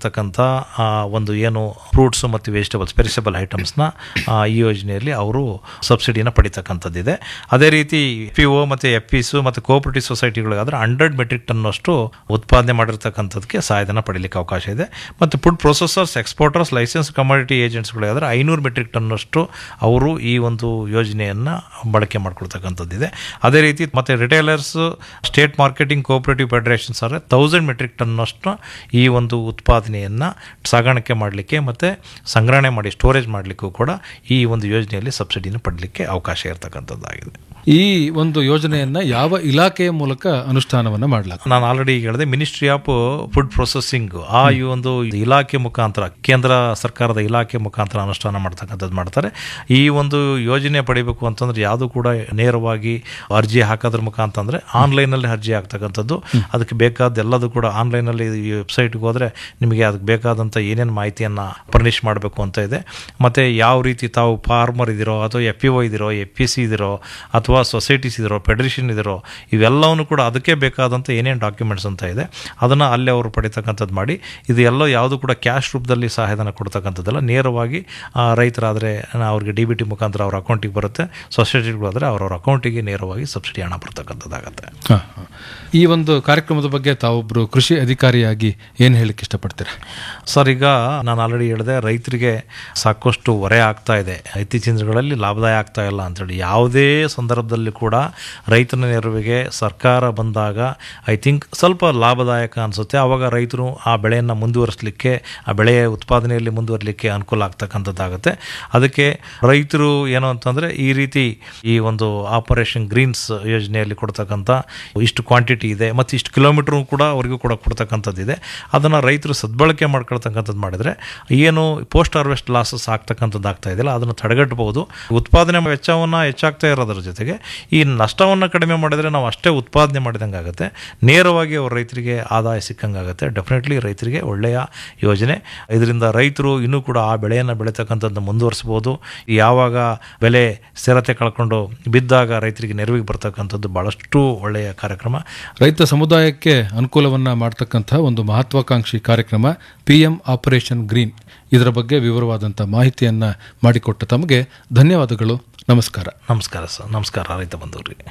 ಮಾಡಿರ್ತಕ್ಕಂಥ ಆ, ಒಂದು ಏನು ಫ್ರೂಟ್ಸ್ ಮತ್ತು ವೆಜಿಟೇಬಲ್ಸ್ ಪೆರಿಸಬಲ್ ಐಟಮ್ಸ್ನ ಈ ಯೋಜನೆಯಲ್ಲಿ ಅವರು ಸಬ್ಸಿಡಿನ ಪಡಿತಕ್ಕಂಥದ್ದಿದೆ ಅದೇ ರೀತಿ ಪಿ ಒ ಮತ್ತು ಎಫ್ ಪಿಸು ಮತ್ತು ಕೋಆಪರೇಟಿವ್ ಸೊಸೈಟಿಗಳಿಗಾದ್ರೆ ಹಂಡ್ರೆಡ್ ಮೆಟ್ರಿಕ್ ಟನ್ನಷ್ಟು ಉತ್ಪಾದನೆ ಮಾಡಿರ್ತಕ್ಕಂಥದ್ದಕ್ಕೆ ಸಹಾಯಧನ ಪಡೀಲಿಕ್ಕೆ ಅವಕಾಶ ಇದೆ ಮತ್ತು food processors exporters licence commodity ಏಜೆಂಟ್ಸ್ಗಳಿಗಾದ್ರೆ ಐನೂರು ಮೆಟ್ರಿಕ್ ಟನ್ನಷ್ಟು ಅವರು ಈ ಒಂದು ಯೋಜನೆಯನ್ನು ಬಳಕೆ ಮಾಡ್ಕೊಳ್ತಕ್ಕಂಥದ್ದಿದೆ ಅದೇ ರೀತಿ ಮತ್ತು retailers state marketing cooperative federations ಆದರೆ ತೌಸಂಡ್ ಮೆಟ್ರಿಕ್ ಟನ್ನಷ್ಟು ಈ ಒಂದು ಉತ್ಪಾದನೆಯನ್ನು ಸಾಗಾಣಿಕೆ ಮಾಡಲಿಕ್ಕೆ ಮತ್ತು ಸಂಗ್ರಹಣೆ ಮಾಡಿ ಸ್ಟೋರೇಜ್ ಮಾಡಲಿಕ್ಕೂ ಕೂಡ ಈ ಒಂದು ಯೋಜನೆಯಲ್ಲಿ ಸಬ್ಸಿಡಿನ ಪಡಲಿಕ್ಕೆ ಅವಕಾಶ ಇರತಕ್ಕಂಥದ್ದಾಗಿದೆ ಈ ಒಂದು ಯೋಜನೆಯನ್ನ ಯಾವ ಇಲಾಖೆಯ ಮೂಲಕ ಅನುಷ್ಠಾನವನ್ನ ಮಾಡಲಾಗ್ತದೆ ನಾನು ಆಲ್ರೆಡಿ ಹೇಳಿದೆ ಮಿನಿಸ್ಟ್ರಿ ಆಫ್ ಫುಡ್ ಪ್ರೊಸೆಸಿಂಗ್ ಆ ಈ ಒಂದು ಇಲಾಖೆ ಮುಖಾಂತರ ಕೇಂದ್ರ ಸರ್ಕಾರದ ಇಲಾಖೆ ಮುಖಾಂತರ ಅನುಷ್ಠಾನ ಮಾಡ್ತಕ್ಕಂಥದ್ದು ಮಾಡ್ತಾರೆ ಈ ಒಂದು ಯೋಜನೆ ಪಡಿಬೇಕು ಅಂತಂದ್ರೆ ಯಾವುದು ಕೂಡ ನೇರವಾಗಿ ಅರ್ಜಿ ಹಾಕೋದ್ರ ಮುಖಾಂತರ ಅಂದರೆ ಆನ್ಲೈನಲ್ಲಿ ಅರ್ಜಿ ಆಗ್ತಕ್ಕಂಥದ್ದು ಅದಕ್ಕೆ ಬೇಕಾದ ಎಲ್ಲದೂ ಕೂಡ ಆನ್ಲೈನಲ್ಲಿ ಈ ವೆಬ್ಸೈಟ್ಗೆ ಹೋದರೆ ನಿಮಗೆ ಅದಕ್ಕೆ ಬೇಕಾದಂಥ ಏನೇನು ಮಾಹಿತಿಯನ್ನು ಫರ್ನಿಷ್ ಮಾಡಬೇಕು ಅಂತ ಇದೆ ಮತ್ತು ಯಾವ ರೀತಿ ತಾವು ಫಾರ್ಮರ್ ಇದ್ದೀರೋ ಅಥವಾ ಎಫ್ ಪಿ ಒ ಇದ್ದೀರೋ ಎಫ್ ಪಿ ಸಿ ಇದ್ದೀರೋ ಅಥವಾ ಸೊಸೈಟೀಸ್ ಇದ್ದೀರೋ ಫೆಡರೇಷನ್ ಇದ್ದೀರೋ ಇವೆಲ್ಲವನ್ನು ಕೂಡ ಅದಕ್ಕೆ ಬೇಕಾದಂಥ ಏನೇನು ಡಾಕ್ಯುಮೆಂಟ್ಸ್ ಅಂತ ಇದೆ ಅದನ್ನು ಅಲ್ಲೇ ಅವರು ಪಡಿತಕ್ಕಂಥದ್ದು ಮಾಡಿ ಇದು ಎಲ್ಲೋ ಯಾವುದು ಕೂಡ ಕ್ಯಾಶ್ ರೂಪದಲ್ಲಿ ಸಹಾಯಧನ ಕೊಡ್ತಕ್ಕಂಥದ್ದಲ್ಲ ನೇರವಾಗಿ ಆ, ರೈತರಾದರೆ ಅವ್ರಿಗೆ ಡಿ ಬಿ ಟಿ ಮುಖಾಂತರ ಅವ್ರ ಅಕೌಂಟಿಗೆ ಬರುತ್ತೆ ಸೊಸೈಟಿಗಳಾದರೆ ಅವ್ರವ್ರ ಅಕೌಂಟಿಗೆ ನೇರವಾಗಿ ಸಬ್ಸಿಡಿ ಹಣ ಬರ್ತಕ್ಕಂಥದ್ದಾಗತ್ತೆ ಹ, ಹ. ಈ ಒಂದು ಕಾರ್ಯಕ್ರಮದ ಬಗ್ಗೆ ತಾವೊಬ್ರು ಕೃಷಿ ಅಧಿಕಾರಿಯಾಗಿ ಏನ್ ಹೇಳಿಕ್ಕೆ ಇಷ್ಟಪಡ್ತೀರಾ ಸರ್ ಈಗ ನಾನು ಆಲ್ರೆಡಿ ಹೇಳಿದೆ ರೈತರಿಗೆ ಸಾಕಷ್ಟು ಹೊರೆ ಆಗ್ತಾ ಇದೆ ಇತ್ತೀಚಿನ ದಿನಗಳಲ್ಲಿ ಲಾಭದಾಯ ಆಗ್ತಾ ಇಲ್ಲ ಅಂತೇಳಿ ಯಾವುದೇ ಸಂದರ್ಭದಲ್ಲಿ ಕೂಡ ರೈತನ ನೆರವಿಗೆ ಸರ್ಕಾರ ಬಂದಾಗ ಐ ಥಿಂಕ್ ಸ್ವಲ್ಪ ಲಾಭದಾಯಕ ಅನಿಸುತ್ತೆ ಆವಾಗ ರೈತರು ಆ ಬೆಳೆಯನ್ನು ಮುಂದುವರಿಸಲಿಕ್ಕೆ ಆ ಬೆಳೆಯ ಉತ್ಪಾದನೆಯಲ್ಲಿ ಮುಂದುವರಲಿಕ್ಕೆ ಅನುಕೂಲ ಆಗ್ತಕ್ಕಂಥದ್ದಾಗುತ್ತೆ ಅದಕ್ಕೆ ರೈತರು ಏನು ಅಂತಂದರೆ ಈ ರೀತಿ ಈ ಒಂದು ಆಪರೇಷನ್ ಗ್ರೀನ್ಸ್ ಯೋಜನೆಯಲ್ಲಿ ಕೊಡ್ತಕ್ಕಂಥ ಇಷ್ಟು ಕ್ವಾಂಟಿಟಿ ಇದೆ ಮತ್ತು ಇಷ್ಟು ಕಿಲೋಮೀಟ್ರ್ ಕೂಡ ಅವರಿಗೂ ಕೂಡ ಕೊಡ್ತಕ್ಕಂಥದ್ದಿದೆ ಅದನ್ನು ರೈತರು ಸದ್ಬಳಕೆ ಮಾಡ್ಕೊಳ್ತಕ್ಕಂಥದ್ದು ಮಾಡಿದರೆ ಏನು ಪೋಸ್ಟ್ ಹಾರ್ವೆಸ್ಟ್ ಲಾಸಸ್ ಆಗ್ತಕ್ಕಂಥದ್ದು ಆಗ್ತಾ ಇದೆಯಲ್ಲ ಅದನ್ನು ತಡೆಗಟ್ಟಬಹುದು ಉತ್ಪಾದನೆ ವೆಚ್ಚವನ್ನು ಹೆಚ್ಚಾಗ್ತಾ ಇರೋದ್ರ ಜೊತೆಗೆ ಈ ನಷ್ಟವನ್ನು ಕಡಿಮೆ ಮಾಡಿದರೆ ನಾವು ಅಷ್ಟೇ ಉತ್ಪಾದನೆ ಮಾಡಿದಂಗೆ ಆಗುತ್ತೆ ನೇರವಾಗಿ ಅವ್ರ ರೈತರಿಗೆ ಆದಾಯ ಸಿಕ್ಕಂಗೆ ಆಗುತ್ತೆ ಡೆಫಿನೆಟ್ಲಿ ರೈತರಿಗೆ ಒಳ್ಳೆಯ ಯೋಜನೆ ಇದರಿಂದ ರೈತರು ಇನ್ನೂ ಕೂಡ ಆ ಬೆಳೆಯನ್ನು ಬೆಳೀತಕ್ಕಂಥದ್ದು ಮುಂದುವರಿಸ್ಬೋದು ಯಾವಾಗ ಬೆಲೆ ಸ್ಥಿರತೆ ಕಳ್ಕೊಂಡು ಬಿದ್ದಾಗ ರೈತರಿಗೆ ನೆರವಿಗೆ ಬರ್ತಕ್ಕಂಥದ್ದು ಭಾಳಷ್ಟು ಒಳ್ಳೆಯ ಕಾರ್ಯಕ್ರಮ ರೈತ ಸಮುದಾಯಕ್ಕೆ ಅನುಕೂಲವನ್ನ ಮಾಡತಕ್ಕಂತಹ ಒಂದು ಮಹತ್ವಾಕಾಂಕ್ಷಿ ಕಾರ್ಯಕ್ರಮ ಪಿ ಎಂ ಆಪರೇಷನ್ ಗ್ರೀನ್ ಇದರ ಬಗ್ಗೆ ವಿವರವಾದಂಥ ಮಾಹಿತಿಯನ್ನ ಮಾಡಿಕೊಟ್ಟ ತಮಗೆ ಧನ್ಯವಾದಗಳು ನಮಸ್ಕಾರ ನಮಸ್ಕಾರ ಸರ್ ನಮಸ್ಕಾರ ರೈತ ಬಂಧುವರಿಗೆ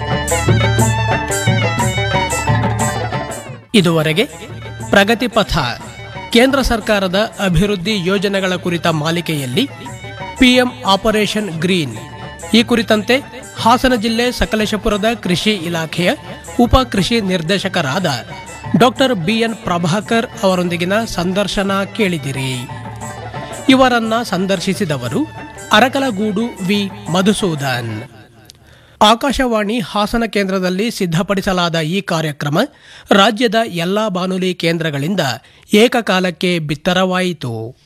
ಇದುವರೆಗೆ ಪ್ರಗತಿ ಪಥ ಕೇಂದ್ರ ಸರ್ಕಾರದ ಅಭಿವೃದ್ಧಿ ಯೋಜನೆಗಳ ಕುರಿತ ಮಾಲಿಕೆಯಲ್ಲಿ ಪಿಎಂ ಆಪರೇಷನ್ ಗ್ರೀನ್ ಈ ಕುರಿತಂತೆ ಹಾಸನ ಜಿಲ್ಲೆ ಸಕಲೇಶಪುರದ ಕೃಷಿ ಇಲಾಖೆಯ ಉಪ ಕೃಷಿ ನಿರ್ದೇಶಕರಾದ ಡಾಕ್ಟರ್ ಬಿಎನ್ ಪ್ರಭಾಕರ್ ಅವರೊಂದಿಗಿನ ಸಂದರ್ಶನ ಕೇಳಿದಿರಿ ಇವರನ್ನ ಸಂದರ್ಶಿಸಿದವರು ಅರಕಲಗೂಡು ವಿ ಮಧುಸೂದನ್ ಆಕಾಶವಾಣಿ ಹಾಸನ ಕೇಂದ್ರದಲ್ಲಿ ಸಿದ್ಧಪಡಿಸಲಾದ ಈ ಕಾರ್ಯಕ್ರಮ ರಾಜ್ಯದ ಎಲ್ಲಾ ಬಾನುಲಿ ಕೇಂದ್ರಗಳಿಂದ ಏಕಕಾಲಕ್ಕೆ ಬಿತ್ತರವಾಯಿತು